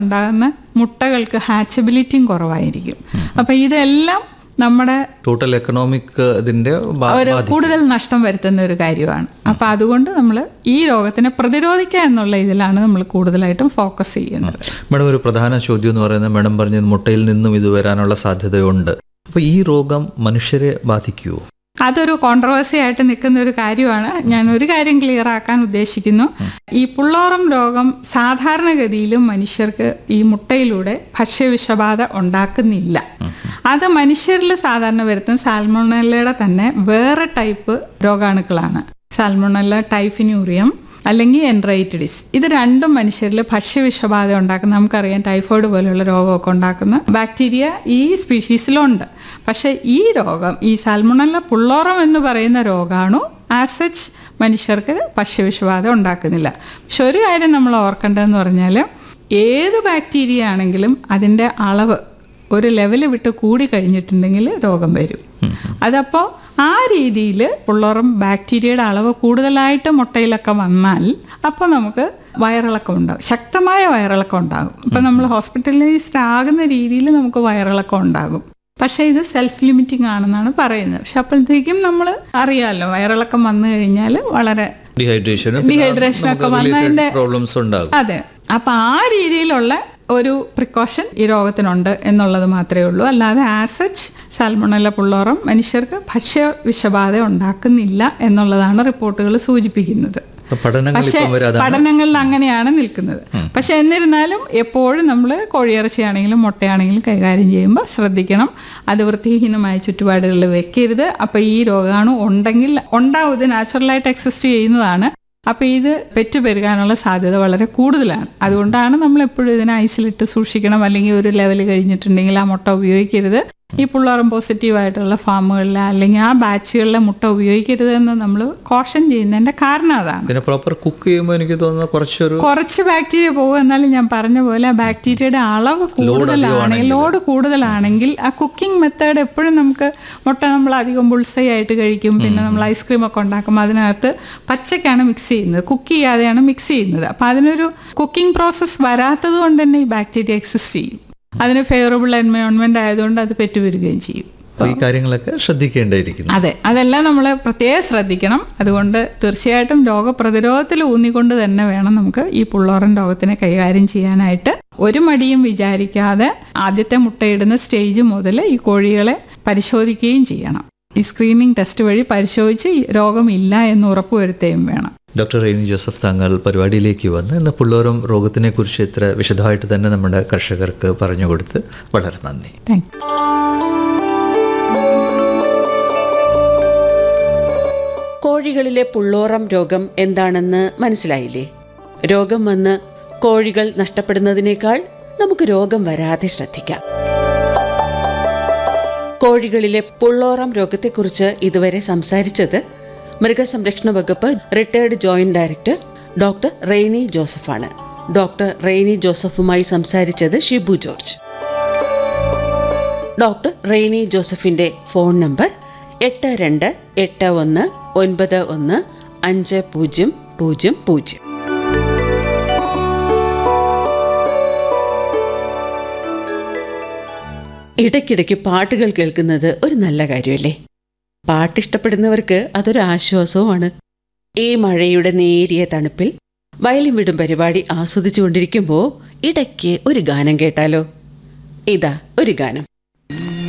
ഉണ്ടാകുന്ന മുട്ടകൾക്ക് ഹാച്ചബിലിറ്റിയും കുറവായിരിക്കും അപ്പം ഇതെല്ലാം നമ്മുടെ ടോട്ടൽ എക്കണോമിക് ഇതിന്റെ ബാ- ഒരു ബാധിക്കും. കൂടുതൽ നഷ്ടം വരുത്തുന്ന ഒരു കാര്യമാണ് അപ്പം അതുകൊണ്ട് നമ്മൾ ഈ രോഗത്തിനെ പ്രതിരോധിക്കുക എന്നുള്ള ഇതിലാണ് നമ്മൾ കൂടുതലായിട്ടും ഫോക്കസ് ചെയ്യുന്നത് മാഡം ഒരു പ്രധാന ചോദ്യം എന്ന് പറയുന്നത് മാഡം പറഞ്ഞത് മുട്ടയിൽ നിന്നും ഇത് വരാനുള്ള സാധ്യതയുണ്ട് അപ്പൊ ഈ രോഗം മനുഷ്യരെ ബാധിക്കുമോ അതൊരു കോൺട്രവേഴ്സി ആയിട്ട് നിൽക്കുന്ന ഒരു കാര്യമാണ് ഞാൻ ഒരു കാര്യം ക്ലിയർ ആക്കാൻ ഉദ്ദേശിക്കുന്നു ഈ പുള്ളോറം രോഗം സാധാരണഗതിയിലും മനുഷ്യർക്ക് ഈ മുട്ടയിലൂടെ ഭക്ഷ്യവിഷബാധ ഉണ്ടാക്കുന്നില്ല അത് മനുഷ്യരിൽ സാധാരണ വരുത്തുന്ന സാൽമോണല്ലയുടെ തന്നെ വേറെ ടൈപ്പ് രോഗാണുക്കളാണ് സാൽമോണല്ല ടൈഫിനൂറിയം അല്ലെങ്കിൽ എൻറൈറ്റിഡിസ് ഇത് രണ്ടും മനുഷ്യരിൽ ഭക്ഷ്യവിഷബാധ ഉണ്ടാക്കുന്ന നമുക്കറിയാം ടൈഫോയിഡ് പോലെയുള്ള രോഗമൊക്കെ ഉണ്ടാക്കുന്ന ബാക്ടീരിയ ഈ സ്പീഷീസിലുണ്ട് പക്ഷേ ഈ രോഗം ഈ സാൽമോണല്ല പുള്ളോറം എന്ന് പറയുന്ന രോഗാണു ആസ് സച്ച് മനുഷ്യർക്ക് ഭക്ഷ്യവിഷബാധ ഉണ്ടാക്കുന്നില്ല പക്ഷെ ഒരു കാര്യം നമ്മൾ ഓർക്കേണ്ടതെന്ന് പറഞ്ഞാൽ ഏത് ബാക്ടീരിയ ആണെങ്കിലും അതിൻ്റെ അളവ് ഒരു ലെവൽ വിട്ട് കൂടി കഴിഞ്ഞിട്ടുണ്ടെങ്കിൽ രോഗം വരും അതപ്പോൾ ആ രീതിയിൽ ഉള്ളോറും ബാക്ടീരിയയുടെ അളവ് കൂടുതലായിട്ട് മുട്ടയിലൊക്കെ വന്നാൽ അപ്പോൾ നമുക്ക് വയറിളക്കം ഉണ്ടാകും ശക്തമായ വയറിളക്കം ഉണ്ടാകും ഇപ്പം നമ്മൾ ഹോസ്പിറ്റലൈസ്ഡ് ആകുന്ന രീതിയിൽ നമുക്ക് വയറിളക്കം ഉണ്ടാകും പക്ഷേ ഇത് സെൽഫ് ലിമിറ്റിംഗ് ആണെന്നാണ് പറയുന്നത് പക്ഷെ അപ്പോഴത്തേക്കും നമ്മൾ അറിയാമല്ലോ വയറിളക്കം വന്നു കഴിഞ്ഞാൽ വളരെ ഡീഹൈഡ്രേഷനും Dehydration ഒക്കെ വന്നതിന്റെ- പ്രോബ്ലംസ് ഉണ്ടാകും അതെ അപ്പൊ ആ രീതിയിലുള്ള ഒരു പ്രിക്കോഷൻ ഈ രോഗത്തിനുണ്ട് എന്നുള്ളത് മാത്രമേ ഉള്ളൂ അല്ലാതെ ആസച്ച് സാൽമണല്ല പുള്ളോറം മനുഷ്യർക്ക് ഭക്ഷ്യ വിഷബാധ ഉണ്ടാക്കുന്നില്ല എന്നുള്ളതാണ് റിപ്പോർട്ടുകൾ സൂചിപ്പിക്കുന്നത് അപ്പൊ പഠനങ്ങൾ പക്ഷേ ഇപ്പം വരെ അതാണ് പഠനങ്ങളിൽ അങ്ങനെയാണ് നിൽക്കുന്നത് പക്ഷെ എന്നിരുന്നാലും എപ്പോഴും നമ്മൾ കോഴിയിറച്ചിയാണെങ്കിലും മുട്ടയാണെങ്കിലും കൈകാര്യം ചെയ്യുമ്പോൾ ശ്രദ്ധിക്കണം അത് വൃത്തിഹീനമായ ചുറ്റുപാടുകളിൽ വെക്കരുത് അപ്പോൾ ഈ രോഗാണു ഉണ്ടെങ്കിൽ ഉണ്ടാവും ഇത് നാച്ചുറലായിട്ട് എക്സിസ്റ്റ് ചെയ്യുന്നതാണ് അപ്പോൾ ഇത് പെറ്റു പെരുകാനുള്ള സാധ്യത വളരെ കൂടുതലാണ് അതുകൊണ്ടാണ് നമ്മൾ എപ്പോഴും ഇതിനെ ഐസിലിട്ട് സൂക്ഷിക്കണം അല്ലെങ്കിൽ ഒരു ലെവൽ കഴിഞ്ഞിട്ടുണ്ടെങ്കിൽ ആ മുട്ട ഉപയോഗിക്കരുത് ഈ പുള്ളോറം പോസിറ്റീവ് ആയിട്ടുള്ള ഫാമുകളിൽ അല്ലെങ്കിൽ ആ ബാച്ചുകളിലെ മുട്ട ഉപയോഗിക്കരുത് എന്ന് നമ്മൾ കോഷൻ ചെയ്യുന്നതിന്റെ കാരണം അതാണ് പിന്നെ പ്രോപ്പർ കുക്ക് ചെയ്യുമ്പോൾ എനിക്ക് തോന്നുന്നു കുറച്ചൊരു കുറച്ച് ബാക്ടീരിയ പോകും എന്നാലും ഞാൻ പറഞ്ഞ പോലെ ആ ബാക്ടീരിയയുടെ അളവ് കൂടുതലാണെങ്കിൽ ലോഡ് കൂടുതലാണെങ്കിൽ ആ കുക്കിംഗ് മെത്തേഡ് എപ്പോഴും നമുക്ക് മുട്ട നമ്മൾ അധികം ബുൾസൈ ആയിട്ട് കഴിക്കും പിന്നെ നമ്മൾ ഐസ്ക്രീം ഒക്കെ ഉണ്ടാക്കുമ്പോൾ അതിനകത്ത് പച്ചക്കാണ് മിക്സ് ചെയ്യുന്നത് കുക്ക് ചെയ്യാതെയാണ് മിക്സ് ചെയ്യുന്നത് അപ്പം അതിനൊരു കുക്കിംഗ് പ്രോസസ്സ് വരാത്തത് കൊണ്ട് തന്നെ ഈ ബാക്ടീരിയ എക്സിസ്റ്റ് ചെയ്യും അതിന് ഫേവറബിൾ എൻവയോൺമെന്റ് ആയതുകൊണ്ട് അത് പെറ്റുവരികയും ചെയ്യും അപ്പൊ ഈ കാര്യങ്ങളൊക്കെ ശ്രദ്ധിക്കേണ്ടിയിരിക്കുന്നു അതെ അതെല്ലാം നമ്മൾ പ്രത്യേകം ശ്രദ്ധിക്കണം അതുകൊണ്ട് തീർച്ചയായിട്ടും രോഗപ്രതിരോധത്തിൽ ഊന്നിക്കൊണ്ട് തന്നെ വേണം നമുക്ക് ഈ പുള്ളോറൻ രോഗത്തിനെ കൈകാര്യം ചെയ്യാനായിട്ട് ഒരു മടിയും വിചാരിക്കാതെ ആദ്യത്തെ മുട്ടയിടുന്ന സ്റ്റേജ് മുതൽ ഈ കോഴികളെ പരിശോധിക്കുകയും ചെയ്യണം ഈ സ്ക്രീനിങ് ടെസ്റ്റ് വഴി പരിശോധിച്ച് ഈ രോഗമില്ല എന്ന് ഉറപ്പുവരുത്തുകയും വേണം ഡോക്ടർ റെയിനി ജോസഫ് താങ്കൾ പരിപാടിയിലേക്ക് വന്ന് ഇന്ന് പുള്ളോറും രോഗത്തിനെ കുറിച്ച് ഇത്ര വിശദമായിട്ട് തന്നെ നമ്മുടെ കർഷകർക്ക് പറഞ്ഞു കൊടുത്ത് വളരെ നന്ദി താങ്ക് കോഴികളിലെ പുള്ളോറം രോഗം എന്താണെന്ന് മനസ്സിലായില്ലേ രോഗം വന്ന് കോഴികൾ നഷ്ടപ്പെടുന്നതിനേക്കാൾ നമുക്ക് രോഗം വരാതെ ശ്രദ്ധിക്കാം കോഴികളിലെ പുള്ളോറം രോഗത്തെക്കുറിച്ച് ഇതുവരെ സംസാരിച്ചത് മൃഗസംരക്ഷണ വകുപ്പ് retired joint director doctor Rainy ജോസഫാണ് ഡോക്ടർ റെയ്നി ജോസഫുമായി സംസാരിച്ചത് ഷിബു ജോർജ് ഡോക്ടർ റെയ്നി ജോസഫിന്റെ ഫോൺ നമ്പർ എട്ട് രണ്ട് എട്ട് ഒന്ന് ഒൻപത് ഒന്ന് അഞ്ച് പൂജ്യം പൂജ്യം പൂജ്യം ഇടയ്ക്കിടയ്ക്ക് പാട്ടുകൾ കേൾക്കുന്നത് ഒരു നല്ല കാര്യമല്ലേ പാട്ട് ഇഷ്ടപ്പെടുന്നവർക്ക് അതൊരു ആശ്വാസവുമാണ് ഈ മഴയുടെ നേരിയ തണുപ്പിൽ വയലിൻ വിടും പരിപാടി ആസ്വദിച്ചുകൊണ്ടിരിക്കുമ്പോൾ ഇടയ്ക്ക് ഒരു ഗാനം കേട്ടാലോ ഇതാ ഒരു ഗാനം